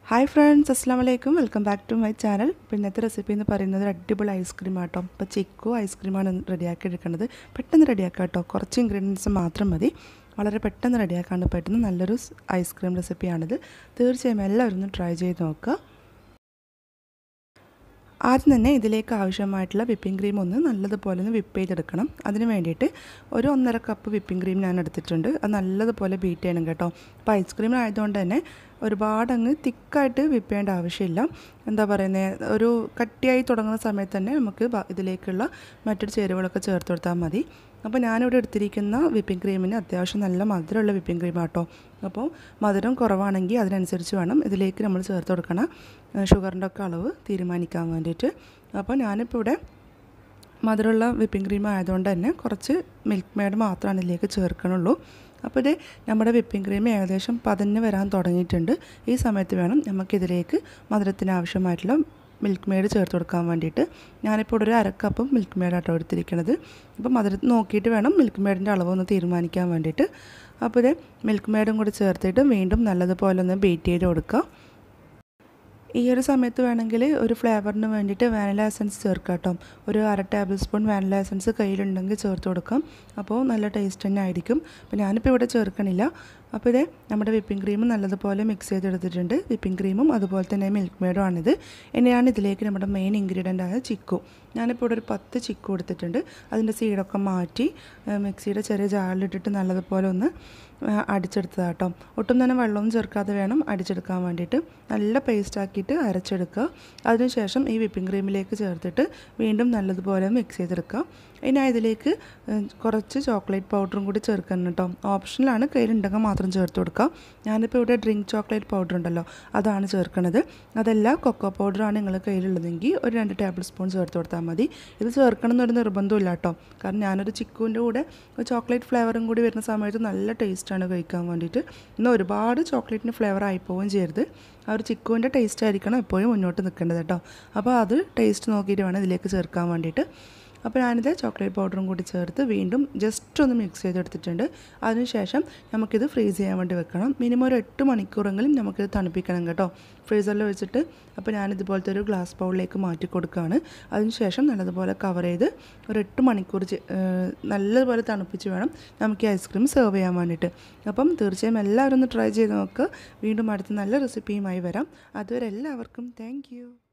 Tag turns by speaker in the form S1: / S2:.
S1: hi friends അസ്സാം വലൈക്കും welcome back to my channel ഇപ്പോൾ ഇന്നത്തെ റെസിപ്പി എന്ന് പറയുന്നത് ഒരു അടിപൊളി ഐസ്ക്രീം ആട്ടോ ഇപ്പോൾ ചിക്കു ഐസ്ക്രീമാണ് റെഡിയാക്കി എടുക്കുന്നത് പെട്ടെന്ന് റെഡിയാക്കാം കേട്ടോ കുറച്ച് ഇൻഗ്രീഡിയൻസ് മാത്രം മതി വളരെ പെട്ടെന്ന് റെഡിയാക്കാൻ പറ്റുന്ന നല്ലൊരു ഐസ്ക്രീം റെസിപ്പിയാണിത് തീർച്ചയായും എല്ലാവരും ഒന്ന് ട്രൈ ചെയ്ത് നോക്കുക ആദ്യം തന്നെ ഇതിലേക്ക് ആവശ്യമായിട്ടുള്ള വിപ്പിംഗ് ക്രീം ഒന്ന് നല്ലതുപോലെ ഒന്ന് വിപ്പ് ചെയ്തെടുക്കണം അതിന് വേണ്ടിയിട്ട് ഒരു ഒന്നര കപ്പ് വിപ്പിംഗ് ക്രീം ഞാൻ എടുത്തിട്ടുണ്ട് അത് നല്ലതുപോലെ ബീറ്റ് ചെയ്യണം കേട്ടോ അപ്പോൾ ഐസ്ക്രീം ആയതുകൊണ്ട് തന്നെ ഒരുപാട് അങ്ങ് തിക്കായിട്ട് വിപ്പ് ചെയ്യേണ്ട ആവശ്യമില്ല എന്താ പറയുന്നത് ഒരു കട്ടിയായി തുടങ്ങുന്ന സമയത്ത് തന്നെ നമുക്ക് ഇതിലേക്കുള്ള മറ്റൊരു ചേരുവകളൊക്കെ ചേർത്ത് കൊടുത്താൽ മതി അപ്പോൾ ഞാനിവിടെ എടുത്തിരിക്കുന്ന വിപ്പിംഗ് ക്രീമിന് അത്യാവശ്യം നല്ല മധുരമുള്ള വിപ്പിംഗ് ക്രീം ആട്ടോ അപ്പോൾ മധുരം കുറവാണെങ്കിൽ അതിനനുസരിച്ച് വേണം ഇതിലേക്ക് നമ്മൾ ചേർത്ത് കൊടുക്കണം ഷുഗറിൻ്റെ ഒക്കെ അളവ് തീരുമാനിക്കാൻ വേണ്ടിയിട്ട് അപ്പോൾ ഞാനിപ്പോൾ ഇവിടെ മധുരമുള്ള വിപ്പിംഗ് ക്രീം ആയതുകൊണ്ട് തന്നെ കുറച്ച് മിൽക്ക് മെയ്ഡ് മാത്രമാണ് ഇതിലേക്ക് ചേർക്കണുള്ളൂ അപ്പോൾ ഇത് നമ്മുടെ വിപ്പിംഗ് ക്രീം ഏകദേശം പതിന് വരാൻ തുടങ്ങിയിട്ടുണ്ട് ഈ സമയത്ത് വേണം നമുക്കിതിലേക്ക് മധുരത്തിന് ആവശ്യമായിട്ടുള്ള മിൽക്ക് മെയ്ഡ് ചേർത്ത് കൊടുക്കാൻ വേണ്ടിയിട്ട് ഞാനിപ്പോൾ ഇവിടെ ഒരു അരക്കപ്പ് മിൽക്ക് മെയ്ഡാട്ടോ എടുത്തിരിക്കുന്നത് അപ്പോൾ മധുരം നോക്കിയിട്ട് വേണം മിൽക്ക് മെയ്ഡിൻ്റെ അളവൊന്ന് തീരുമാനിക്കാൻ വേണ്ടിയിട്ട് അപ്പോൾ ഇത് മിൽക്ക് മെയ്ഡും കൂടി ചേർത്തിട്ട് വീണ്ടും നല്ലതുപോലെ ഒന്ന് ബീറ്റ് ചെയ്ത് കൊടുക്കുക ഈ ഒരു സമയത്ത് വേണമെങ്കിൽ ഒരു ഫ്ലേവറിന് വേണ്ടിയിട്ട് വാനില എസൻസ് ചേർക്കാം കേട്ടോ ഒരു അര ടേബിൾ സ്പൂൺ വാനില എസൻസ് കയ്യിലുണ്ടെങ്കിൽ ചേർത്ത് കൊടുക്കാം അപ്പോൾ നല്ല ടേസ്റ്റ് തന്നെ ആയിരിക്കും അപ്പോൾ ഞാനിപ്പോൾ ഇവിടെ ചേർക്കണില്ല അപ്പോൾ ഇതേ നമ്മുടെ വിപ്പിംഗ് ക്രീം നല്ലതുപോലെ മിക്സ് ചെയ്തെടുത്തിട്ടുണ്ട് വിപ്പിംഗ് ക്രീമും അതുപോലെ തന്നെ മിൽക്ക് മെയ്ഡും ആണിത് ഇനിയാണ് ഇതിലേക്ക് നമ്മുടെ മെയിൻ ഇൻഗ്രീഡിയൻ്റ് ആയ ചിക്കു ഞാനിപ്പോൾ ഇവിടെ ഒരു പത്ത് ചിക്കു എടുത്തിട്ടുണ്ട് അതിൻ്റെ സീഡൊക്കെ മാറ്റി മിക്സിയുടെ ചെറിയ ജാറിലിട്ടിട്ട് നല്ലതുപോലെ ഒന്ന് അടിച്ചെടുത്തതാണ് കേട്ടോ ഒട്ടും തന്നെ വെള്ളവും ചേർക്കാതെ വേണം അടിച്ചെടുക്കാൻ വേണ്ടിയിട്ട് നല്ല പേസ്റ്റ് ആക്കിയിട്ട് അരച്ചെടുക്കുക അതിനുശേഷം ഈ വിപ്പിംഗ് ക്രീമിലേക്ക് ചേർത്തിട്ട് വീണ്ടും നല്ലതുപോലെ മിക്സ് ചെയ്തെടുക്കുക ഇനി ഇതിലേക്ക് കുറച്ച് ചോക്ലേറ്റ് പൗഡറും കൂടി ചേർക്കണം കേട്ടോ ഓപ്ഷനിലാണ് കയ്യിലുണ്ടെങ്കിൽ മാത്രം ചേർത്ത് കൊടുക്കുക ഞാനിപ്പോൾ ഇവിടെ ഡ്രിങ്ക് ചോക്ലേറ്റ് പൗഡർ ഉണ്ടല്ലോ അതാണ് ചേർക്കണത് അതല്ല കൊക്കോ പൗഡറാണ് നിങ്ങൾ കയ്യിലുള്ളതെങ്കിൽ ഒരു രണ്ട് ടേബിൾ സ്പൂൺ ചേർത്ത് കൊടുത്താൽ മതി ഇത് ചേർക്കണം എന്നൊരു നിർബന്ധമില്ല കേട്ടോ കാരണം ഞാനൊരു ചിക്കുവിൻ്റെ കൂടെ ചോക്ലേറ്റ് ഫ്ലേവറും കൂടി വരുന്ന സമയത്ത് നല്ല ടേസ്റ്റാണ് കഴിക്കാൻ വേണ്ടിയിട്ട് എന്നാൽ ഒരുപാട് ചോക്ലേറ്റിന് ഫ്ലേവർ ആയിപ്പോവുകയും ചെയ്യരുത് ആ ഒരു ചിക്കുവിൻ്റെ ടേസ്റ്റ് ആയിരിക്കണം എപ്പോഴും മുന്നോട്ട് നിൽക്കേണ്ടത് കേട്ടോ അപ്പോൾ അത് ടേസ്റ്റ് നോക്കിയിട്ട് വേണം ഇതിലേക്ക് ചേർക്കാൻ വേണ്ടിയിട്ട് അപ്പോൾ ഞാനിത് ചോക്ലേറ്റ് പൗഡറും കൂടി ചേർത്ത് വീണ്ടും ജസ്റ്റ് ഒന്ന് മിക്സ് ചെയ്തെടുത്തിട്ടുണ്ട് അതിനുശേഷം നമുക്കിത് ഫ്രീസ് ചെയ്യാൻ വേണ്ടി വെക്കണം മിനിമം ഒരു എട്ട് മണിക്കൂറെങ്കിലും നമുക്കിത് തണുപ്പിക്കണം കേട്ടോ ഫ്രീസറിൽ വെച്ചിട്ട് അപ്പോൾ ഞാനിതുപോലത്തെ ഒരു ഗ്ലാസ് ബൗളിലേക്ക് മാറ്റി കൊടുക്കുകയാണ് അതിനുശേഷം നല്ലതുപോലെ കവർ ചെയ്ത് ഒരു എട്ട് മണിക്കൂർ നല്ലതുപോലെ തണുപ്പിച്ച് വേണം നമുക്ക് ഈ ഐസ്ക്രീം സെർവ് ചെയ്യാൻ വേണ്ടിയിട്ട് അപ്പം തീർച്ചയായും എല്ലാവരും ഒന്ന് ട്രൈ ചെയ്ത് നോക്കുക വീണ്ടും അടുത്ത നല്ല റെസിപ്പിയുമായി വരാം അതുവരെ എല്ലാവർക്കും താങ്ക്